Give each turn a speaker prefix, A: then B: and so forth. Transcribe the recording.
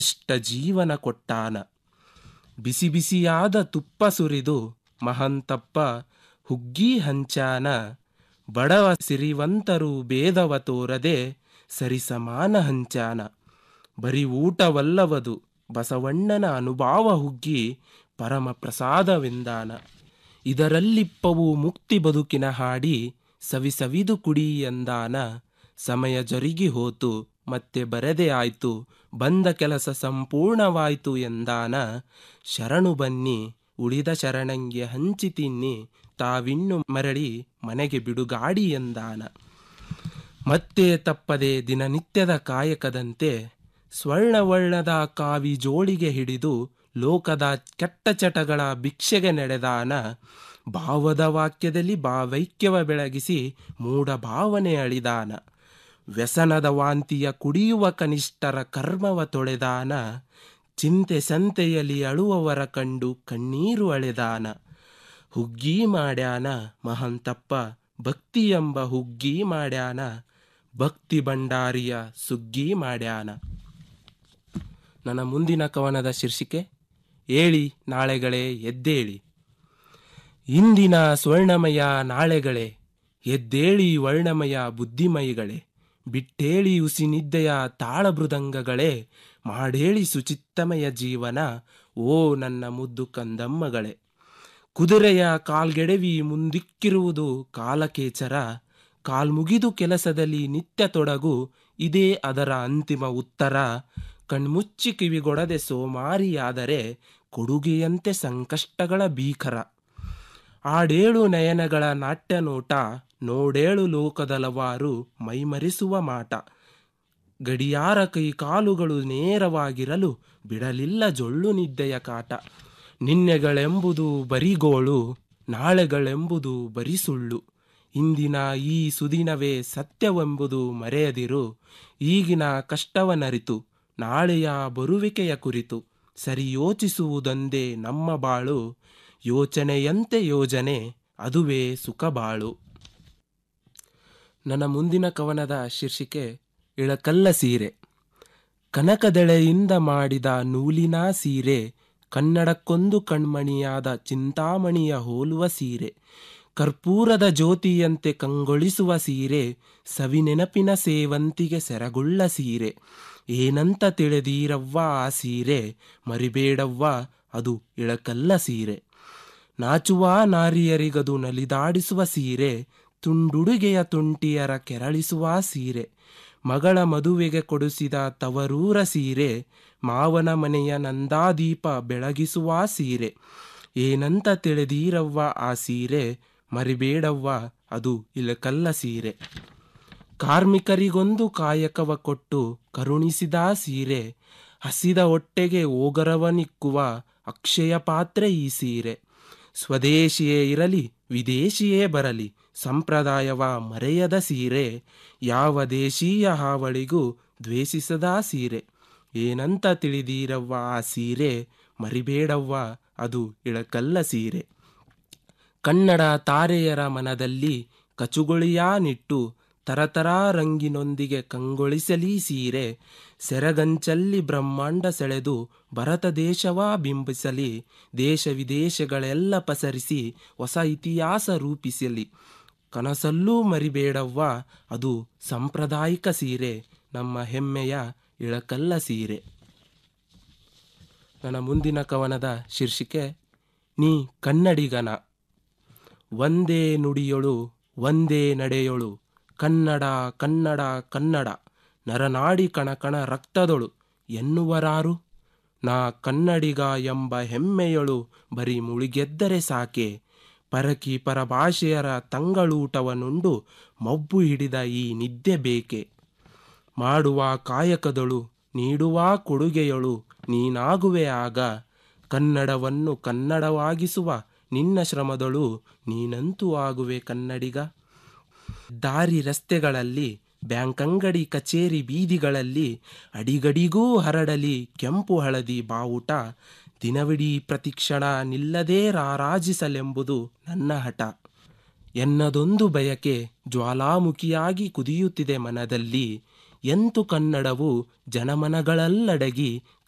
A: ಇಷ್ಟ ಜೀವನ ಕೊಟ್ಟಾನ ಬಿಸಿ ಬಿಸಿಯಾದ ತುಪ್ಪ ಸುರಿದು ಮಹಂತಪ್ಪ ಹುಗ್ಗಿ ಹಂಚಾನ ಬಡವ ಸಿರಿವಂತರು ಭೇದವ ತೋರದೆ ಸರಿಸಮಾನ ಹಂಚಾನ ಬರೀ ಊಟವಲ್ಲವದು ಬಸವಣ್ಣನ ಅನುಭಾವ ಹುಗ್ಗಿ ಪರಮ ಪ್ರಸಾದವೆಂದಾನ ಇದರಲ್ಲಿಪ್ಪವು ಮುಕ್ತಿ ಬದುಕಿನ ಹಾಡಿ ಸವಿ ಸವಿದು ಕುಡಿ ಎಂದಾನ ಸಮಯ ಜರುಗಿ ಹೋತು ಮತ್ತೆ ಬರದೆ ಆಯ್ತು ಬಂದ ಕೆಲಸ ಸಂಪೂರ್ಣವಾಯ್ತು ಎಂದಾನ ಶರಣು ಬನ್ನಿ ಉಳಿದ ಶರಣಂಗೆ ಹಂಚಿ ತಿನ್ನಿ ತಾವಿನ್ನು ಮರಳಿ ಮನೆಗೆ ಬಿಡುಗಾಡಿ ಎಂದಾನ ಮತ್ತೆ ತಪ್ಪದೆ ದಿನನಿತ್ಯದ ಕಾಯಕದಂತೆ ಸ್ವರ್ಣವರ್ಣದ ಕಾವಿ ಜೋಳಿಗೆ ಹಿಡಿದು ಲೋಕದ ಕೆಟ್ಟ ಚಟಗಳ ಭಿಕ್ಷೆಗೆ ನಡೆದಾನ ಭಾವದ ವಾಕ್ಯದಲ್ಲಿ ಭಾವೈಕ್ಯವ ಬೆಳಗಿಸಿ ಮೂಢ ಭಾವನೆ ಅಳಿದಾನ ವ್ಯಸನದ ವಾಂತಿಯ ಕುಡಿಯುವ ಕನಿಷ್ಠರ ಕರ್ಮವ ತೊಳೆದಾನ ಚಿಂತೆ ಸಂತೆಯಲ್ಲಿ ಅಳುವವರ ಕಂಡು ಕಣ್ಣೀರು ಅಳೆದಾನ ಹುಗ್ಗಿ ಮಾಡ್ಯಾನ ಮಹಂತಪ್ಪ ಭಕ್ತಿ ಎಂಬ ಹುಗ್ಗಿ ಮಾಡ್ಯಾನ ಭಕ್ತಿ ಭಂಡಾರಿಯ ಸುಗ್ಗಿ ಮಾಡ್ಯಾನ ನನ್ನ ಮುಂದಿನ ಕವನದ ಶೀರ್ಷಿಕೆ ಏಳಿ ನಾಳೆಗಳೇ ಎದ್ದೇಳಿ ಇಂದಿನ ಸ್ವರ್ಣಮಯ ನಾಳೆಗಳೇ ಎದ್ದೇಳಿ ವರ್ಣಮಯ ಬುದ್ಧಿಮಯಿಗಳೇ ಬಿಟ್ಟೇಳಿ ಉಸಿನಿದ್ದೆಯ ತಾಳಮೃದಂಗಗಳೇ ಮಾಡೇಳಿ ಸುಚಿತ್ತಮಯ ಜೀವನ ಓ ನನ್ನ ಮುದ್ದು ಕಂದಮ್ಮಗಳೇ ಕುದುರೆಯ ಕಾಲ್ಗೆಡವಿ ಮುಂದಿಕ್ಕಿರುವುದು ಕಾಲಕೇಚರ ಕಾಲ್ಮುಗಿದು ಕೆಲಸದಲ್ಲಿ ನಿತ್ಯ ತೊಡಗು ಇದೇ ಅದರ ಅಂತಿಮ ಉತ್ತರ ಕಣ್ಮುಚ್ಚಿ ಕಿವಿಗೊಡದೆ ಸೋಮಾರಿಯಾದರೆ ಕೊಡುಗೆಯಂತೆ ಸಂಕಷ್ಟಗಳ ಭೀಕರ ಆಡೇಳು ನಯನಗಳ ನಾಟ್ಯ ನೋಟ ನೋಡೇಳು ಲೋಕದಲವಾರು ಮೈಮರೆಸುವ ಮಾಟ ಗಡಿಯಾರ ಕೈ ಕಾಲುಗಳು ನೇರವಾಗಿರಲು ಬಿಡಲಿಲ್ಲ ಜೊಳ್ಳು ನಿದ್ದೆಯ ಕಾಟ ನಿನ್ನೆಗಳೆಂಬುದು ಬರಿಗೋಳು ನಾಳೆಗಳೆಂಬುದು ಬರಿ ಸುಳ್ಳು ಇಂದಿನ ಈ ಸುದಿನವೇ ಸತ್ಯವೆಂಬುದು ಮರೆಯದಿರು ಈಗಿನ ಕಷ್ಟವನರಿತು ನಾಳೆಯ ಬರುವಿಕೆಯ ಕುರಿತು ಸರಿ ಯೋಚಿಸುವುದೊಂದೇ ನಮ್ಮ ಬಾಳು ಯೋಚನೆಯಂತೆ ಯೋಜನೆ ಅದುವೇ ಸುಖ ಬಾಳು ನನ್ನ ಮುಂದಿನ ಕವನದ ಶೀರ್ಷಿಕೆ ಇಳಕಲ್ಲ ಸೀರೆ ಕನಕದೆಳೆಯಿಂದ ಮಾಡಿದ ನೂಲಿನ ಸೀರೆ ಕನ್ನಡಕ್ಕೊಂದು ಕಣ್ಮಣಿಯಾದ ಚಿಂತಾಮಣಿಯ ಹೋಲುವ ಸೀರೆ ಕರ್ಪೂರದ ಜ್ಯೋತಿಯಂತೆ ಕಂಗೊಳಿಸುವ ಸೀರೆ ಸವಿನೆನಪಿನ ಸೇವಂತಿಗೆ ಸೆರಗುಳ್ಳ ಸೀರೆ ಏನಂತ ತಿಳಿದೀರವ್ವ ಆ ಸೀರೆ ಮರಿಬೇಡವ್ವ ಅದು ಇಳಕಲ್ಲ ಸೀರೆ ನಾಚುವ ನಾರಿಯರಿಗದು ನಲಿದಾಡಿಸುವ ಸೀರೆ ತುಂಡುಡುಗೆಯ ತುಂಟಿಯರ ಕೆರಳಿಸುವ ಸೀರೆ ಮಗಳ ಮದುವೆಗೆ ಕೊಡಿಸಿದ ತವರೂರ ಸೀರೆ ಮಾವನ ಮನೆಯ ನಂದಾದೀಪ ಬೆಳಗಿಸುವ ಸೀರೆ ಏನಂತ ತಿಳಿದೀರವ್ವ ಆ ಸೀರೆ ಮರಿಬೇಡವ್ವ ಅದು ಇಳಕಲ್ಲ ಸೀರೆ ಕಾರ್ಮಿಕರಿಗೊಂದು ಕಾಯಕವ ಕೊಟ್ಟು ಕರುಣಿಸಿದ ಸೀರೆ ಹಸಿದ ಹೊಟ್ಟೆಗೆ ಓಗರವನಿಕ್ಕುವ ಅಕ್ಷಯ ಪಾತ್ರೆ ಈ ಸೀರೆ ಸ್ವದೇಶಿಯೇ ಇರಲಿ ವಿದೇಶಿಯೇ ಬರಲಿ ಸಂಪ್ರದಾಯವ ಮರೆಯದ ಸೀರೆ ಯಾವ ದೇಶೀಯ ಹಾವಳಿಗೂ ದ್ವೇಷಿಸದ ಸೀರೆ ಏನಂತ ತಿಳಿದೀರವ್ವ ಆ ಸೀರೆ ಮರಿಬೇಡವ್ವ ಅದು ಇಳಕಲ್ಲ ಸೀರೆ ಕನ್ನಡ ತಾರೆಯರ ಮನದಲ್ಲಿ ಕಚುಗೊಳಿಯ ನಿಟ್ಟು ತರತರ ರಂಗಿನೊಂದಿಗೆ ಕಂಗೊಳಿಸಲಿ ಸೀರೆ ಸೆರಗಂಚಲ್ಲಿ ಬ್ರಹ್ಮಾಂಡ ಸೆಳೆದು ಭರತ ದೇಶವ ಬಿಂಬಿಸಲಿ ದೇಶ ವಿದೇಶಗಳೆಲ್ಲ ಪಸರಿಸಿ ಹೊಸ ಇತಿಹಾಸ ರೂಪಿಸಲಿ ಕನಸಲ್ಲೂ ಮರಿಬೇಡವ್ವ ಅದು ಸಾಂಪ್ರದಾಯಿಕ ಸೀರೆ ನಮ್ಮ ಹೆಮ್ಮೆಯ ಇಳಕಲ್ಲ ಸೀರೆ ನನ್ನ ಮುಂದಿನ ಕವನದ ಶೀರ್ಷಿಕೆ ನೀ ಕನ್ನಡಿಗನ ಒಂದೇ ನುಡಿಯೊಳು ಒಂದೇ ನಡೆಯೊಳು ಕನ್ನಡ ಕನ್ನಡ ಕನ್ನಡ ನರನಾಡಿ ಕಣಕಣ ರಕ್ತದೊಳು ಎನ್ನುವರಾರು ನಾ ಕನ್ನಡಿಗ ಎಂಬ ಹೆಮ್ಮೆಯೊಳು ಬರೀ ಮುಳುಗೆದ್ದರೆ ಸಾಕೆ ಪರಕಿ ಪರಭಾಷೆಯರ ತಂಗಳೂಟವನುಂಡು ಮಬ್ಬು ಹಿಡಿದ ಈ ನಿದ್ದೆ ಬೇಕೆ ಮಾಡುವ ಕಾಯಕದಳು ನೀಡುವ ಕೊಡುಗೆಯಳು ನೀನಾಗುವೆ ಆಗ ಕನ್ನಡವನ್ನು ಕನ್ನಡವಾಗಿಸುವ ನಿನ್ನ ಶ್ರಮದಳು ನೀನಂತೂ ಆಗುವೆ ಕನ್ನಡಿಗ ದಾರಿ ರಸ್ತೆಗಳಲ್ಲಿ ಬ್ಯಾಂಕ್ ಅಂಗಡಿ ಕಚೇರಿ ಬೀದಿಗಳಲ್ಲಿ ಅಡಿಗಡಿಗೂ ಹರಡಲಿ ಕೆಂಪು ಹಳದಿ ಬಾವುಟ ದಿನವಿಡೀ ಪ್ರತಿಕ್ಷಣ ನಿಲ್ಲದೇ ರಾರಾಜಿಸಲೆಂಬುದು ನನ್ನ ಹಠ ಎನ್ನದೊಂದು ಬಯಕೆ ಜ್ವಾಲಾಮುಖಿಯಾಗಿ ಕುದಿಯುತ್ತಿದೆ ಮನದಲ್ಲಿ ಎಂತು ಕನ್ನಡವು ಜನಮನಗಳಲ್ಲಡಗಿ